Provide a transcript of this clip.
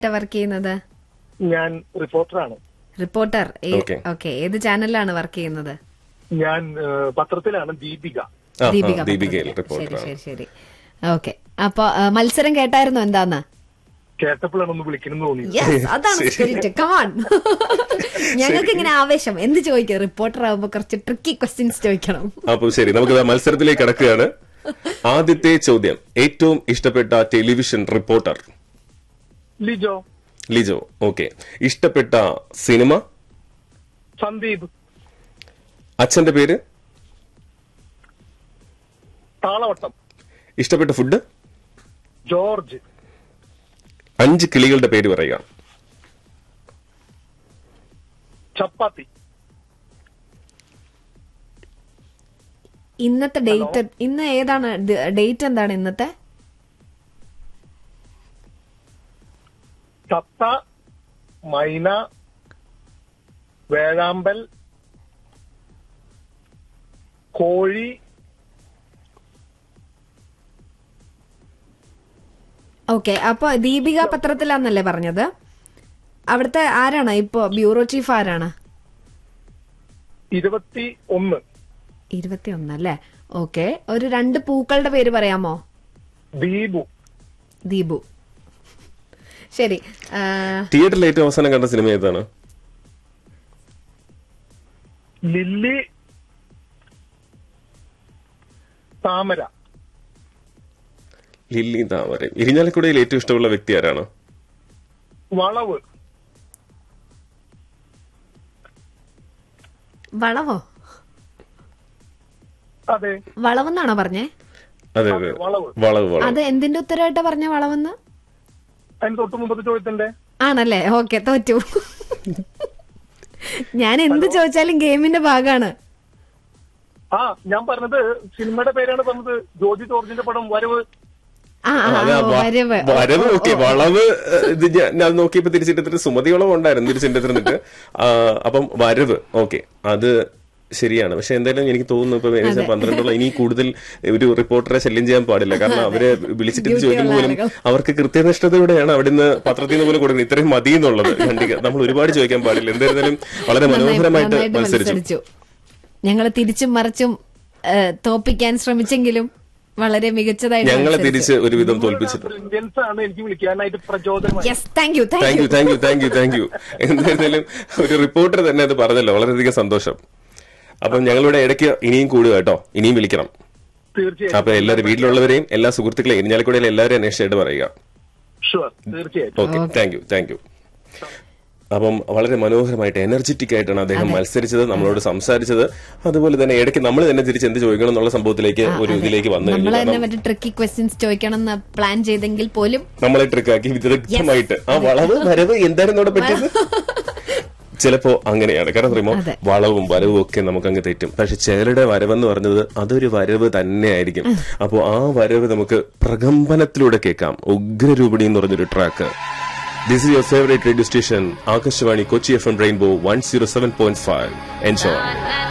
Work ചെയ്യുന്നത് ഞാൻ റിപ്പോർട്ടറാണ് reporter Okay. Okay ഏത് ചാനലിലാണ് വർക്ക് ചെയ്യുന്നത് ഞാൻ ഏഹ്, പത്രത്തിലാണ് ദീപിക ആ, ആ, ദീപിക ദീപികയിൽ പത്രത്തിൽ. ശരി റിപ്പോർട്ടറാണ് ശരി ശരി ഓക്കെ അപ്പൊ ആ, മത്സരം കേട്ടായിരുന്നോ എന്താന്ന് കേട്ടപ്പോഴാണ് ഒന്ന് വിളിക്കണം തോന്നി യെസ് അതാണ് സ്പിരിറ്റ് കമാൺ ഞങ്ങൾക്ക് ഇങ്ങനെ ആവേശം എന്ത് ചോദിക്കാം റിപ്പോർട്ടർ ആവുമ്പോ കുറച്ച് ട്രിക്കി ക്വസ്റ്റ്യൻസ് ചോദിക്കണം അപ്പൊ ശരി നമുക്ക് ദാ മത്സരത്തിലേക്ക് കടക്കുകയാണ് ആദ്യത്തെ ചോദ്യം ഏറ്റവും ഇഷ്ടപ്പെട്ട television reporter Lijo Lijo okay ഇഷ്ടപ്പെട്ട സിനിമ സന്ദീപ് അച്ഛന്റെ പേര് താളവട്ടം ഇഷ്ടപ്പെട്ട ഫുഡ് ജോർജ് അഞ്ച് കിളികളുടെ പേര് പറയുക ചപ്പാത്തി ഇന്നത്തെ ഡേറ്റ് ഇന്ന് ഏതാണ് ഡേറ്റ് എന്താണ് ഇന്നത്തെ തത്ത മൈന വേഴാമ്പൽ കോഴി ഓക്കെ അപ്പൊ ദീപിക പത്രത്തിലാന്നല്ലേ പറഞ്ഞത് അവിടുത്തെ ആരാണ് ഇപ്പോ ബ്യൂറോ ചീഫ് ആരാണ് ഇരുപത്തി ഒന്ന് ഇരുപത്തിയൊന്ന് അല്ലേ ഓക്കെ ഒരു രണ്ട് പൂക്കളുടെ പേര് പറയാമോ ദീപു ദീപു ശരി ആ, തിയേറ്ററിൽ ഏറ്റവും അവസാനം കണ്ട സിനിമ ഏതാണ് ലില്ലി താമര ലില്ലി താമര ഇരിഞ്ഞാലക്കുടയിൽ ഏറ്റവും ഇഷ്ടമുള്ള വ്യക്തി ആരാണ് വളവ് വളവോ അതെ വളവെന്നാണോ പറഞ്ഞേ അതെ അതെ വളവ് വളവ് വളവ് അത് എന്തിന്റെ ഉത്തരവായിട്ടാ പറഞ്ഞ വളവെന്ന് അതിന് തൊട്ട് മുമ്പത്തെ ചോദ്യത്തിന്റെ ആണല്ലേ ഓക്കെ തോറ്റു ഞാൻ എന്ത് ചോദിച്ചാലും ഗെയിമിന്റെ ഭാഗമാണ് ആ ഞാൻ പറഞ്ഞത് സിനിമയുടെ പേരാണ് പറഞ്ഞത് ജോജി ജോർജിന്റെ പടം വരവ് ആ ആ, അതെ, ആ, വ- വരവ് വരവ് ഓക്കെ വളവ് ഏഹ്, ഇത് ഞാൻ ഞാൻ നോക്കിയപ്പോ തിരിച്ചിട്ട് സുമതി വളവ് ഉണ്ടായിരുന്നു തിരിച്ചിട്ടിരുന്നിട്ട് അപ്പം വരവ് ഓക്കെ അത് ശരിയാണ് പക്ഷെ എന്തായാലും എനിക്ക് തോന്നുന്നു ഇപ്പൊ ഏകദേശം പന്ത്രണ്ടോളം ഇനി കൂടുതൽ ഒരു റിപ്പോർട്ടറെ ശല്യം ചെയ്യാൻ പാടില്ല കാരണം അവരെ വിളിച്ചിട്ട് ഇത് ചോദിക്കുമ്പോൾ പോലും അവർക്ക് കൃത്യനിഷ്ഠതയോടെയാണ് അവിടുന്ന് പത്രത്തിൽ നിന്ന് പോലും കൊടുക്കുന്നത് ഇത്രയും മതി എന്നുള്ളത് ഖണ്ഡിക നമ്മൾ ഒരുപാട് ചോദിക്കാൻ പാടില്ല എന്തായിരുന്നാലും വളരെ മനോഹരമായിട്ട് നന്നായിട്ട് മത്സരിച്ചു മത്സരിച്ചു ഞങ്ങൾ തിരിച്ചും മറിച്ചും ഏ, തോപ്പിക്കാൻ ശ്രമിച്ചെങ്കിലും വളരെ മികച്ചതായിട്ട് ഞങ്ങളെ തിരിച്ച് ഒരുവിധം തോൽപ്പിച്ചു ഇന്ത്യൻസ് ആണ് എനിക്ക് വിളിക്കാനായിട്ട് പ്രചോദനമായി yes thank you thank thank you you thank you thank you thank you എന്തായിരുന്നാലും ഒരു റിപ്പോർട്ടർ തന്നെ അത് പറഞ്ഞല്ലോ വളരെയധികം സന്തോഷം അപ്പം ഞങ്ങളിവിടെ ഇടയ്ക്ക് ഇനിയും കൂടുക കേട്ടോ ഇനിയും വിളിക്കണം തീർച്ചയായും അപ്പൊ എല്ലാവരും വീട്ടിലുള്ളവരെയും എല്ലാ സുഹൃത്തുക്കളെയും ഇരിഞ്ഞാലക്കുടയിലെ എല്ലാവരെയും അന്വേഷിച്ചായിട്ട് പറയുക ഷുവർ തീർച്ചയായിട്ടും okay thank you thank you അപ്പം വളരെ മനോഹരമായിട്ട് എനർജറ്റിക് ആയിട്ടാണ് അദ്ദേഹം മത്സരിച്ചത് നമ്മളോട് സംസാരിച്ചത് അതുപോലെ തന്നെ ഇടയ്ക്ക് നമ്മൾ തന്നെ തിരിച്ച് എന്ത് ചോദിക്കണം എന്നുള്ള സംഭവത്തിലേക്ക് ഒരു ഇതിലേക്ക് വന്നു കഴിഞ്ഞു നമ്മൾ തന്നെ കാരണം മറ്റേ ട്രിക്കി ക്വസ്റ്റ്യൻസ് ചോദിക്കണം എന്ന് പ്ലാൻ ചെയ്തെങ്കിൽ പോലും നമ്മളെ ട്രിക്കാക്കി വിദഗ്ധമായിട്ട് ആ വളവ് വരവ് എന്തായിരുന്നു അവിടെ പറ്റിയത് ചിലപ്പോ അങ്ങനെയാണ് കാരണം പറയുമ്പോ അതെ. വളവും വരവും ഒക്കെ നമുക്ക് അങ്ങ് തെറ്റും പക്ഷെ ചിലരുടെ വരവെന്ന് പറഞ്ഞത് അതൊരു വരവ് തന്നെയായിരിക്കും അപ്പോ ആ വരവ് നമുക്ക് പ്രകമ്പനത്തിലൂടെ കേൾക്കാം ഉഗ്രരൂപിണി എന്ന് പറഞ്ഞൊരു track this is your favourite radio station Akashvani Kochi F M rainbow one zero seven point five enjoy